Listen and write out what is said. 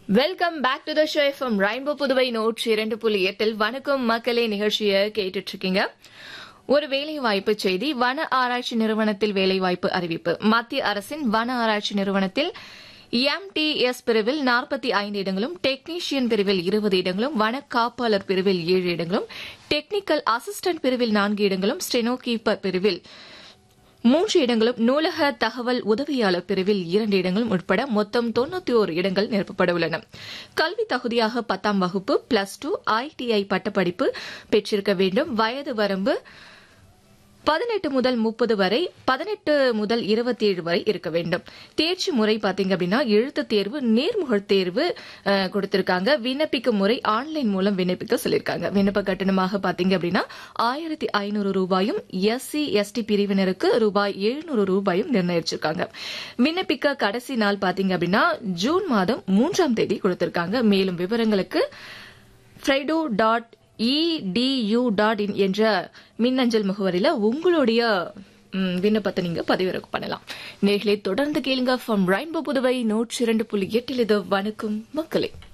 welcome back to the show FM rainbow Puduvai நூற்றி இரண்டு புள்ளி எட்டில் வணக்கம் மக்களே நிகழ்ச்சியை கேட்டுட்டு இருக்கீங்க ஒரு வேலைவாய்ப்பு செய்தி வன ஆராய்ச்சி நிறுவனத்தில் வேலைவாய்ப்பு அறிவிப்பு மத்திய அரசின் வன ஆராய்ச்சி நிறுவனத்தில் எம்டிஎஸ் பிரிவில் நாற்பத்தி ஐந்து இடங்களும் டெக்னீஷியன் பிரிவில் இருபது இடங்களும் வன காப்பாளர் பிரிவில் ஏழு இடங்களும் டெக்னிக்கல் அசிஸ்டன்ட் பிரிவில் நான்கு இடங்களும் ஸ்டெனோ கீப்பர் பிரிவில் மூன்று இடங்களும் நூலக தகவல் உதவியாளர் பிரிவில் இரண்டு இடங்களும் உட்பட மொத்தம் தொண்ணூத்தி ஓரு இடங்கள் நிரப்பப்பட உள்ளன கல்வி தகுதியாக பத்தாம் வகுப்பு பிளஸ் டூ ஐடிஐ பட்டப்படிப்பு பெற்றிருக்க வேண்டும் வயது வரம்பு பதினெட்டு முதல் முப்பது வரை பதினெட்டு முதல் இருபத்தி ஏழு வரை இருக்க வேண்டும் தேர்ச்சி முறை பாத்தீங்க அப்படின்னா எழுத்து தேர்வு நேர்முக தேர்வு அஹ், கொடுத்திருக்காங்க விண்ணப்பிக்கும் முறை ஆன்லைன் மூலம் விண்ணப்பிக்க சொல்லியிருக்காங்க விண்ணப்ப கட்டணமாக பாத்தீங்க அப்படின்னா ஆயிரத்தி ஐநூறு ரூபாயும் எஸ்சி எஸ்டி பிரிவினருக்கு ரூபாய் எழுநூறு ரூபாயும் நிர்ணயிச்சிருக்காங்க விண்ணப்பிக்க கடைசி நாள் பாத்தீங்க அப்படின்னா ஜூன் மாதம் மூன்றாம் தேதி கொடுத்திருக்காங்க மேலும் விவரங்களுக்கு ஃப்ரைடோ டாட் இடியூ டாட் இன் என்ற மின்னஞ்சல் முகவரியில உங்களுடைய ம், விண்ணப்பத்தை நீங்க பதிவிறக்கம் பண்ணலாம் நேர்களை தொடர்ந்து கேளுங்க ஃப்ரம் ரெயின்போ புதுவை நூற்றி இரண்டு புள்ளி எட்டில் இது வணக்கம் மக்களே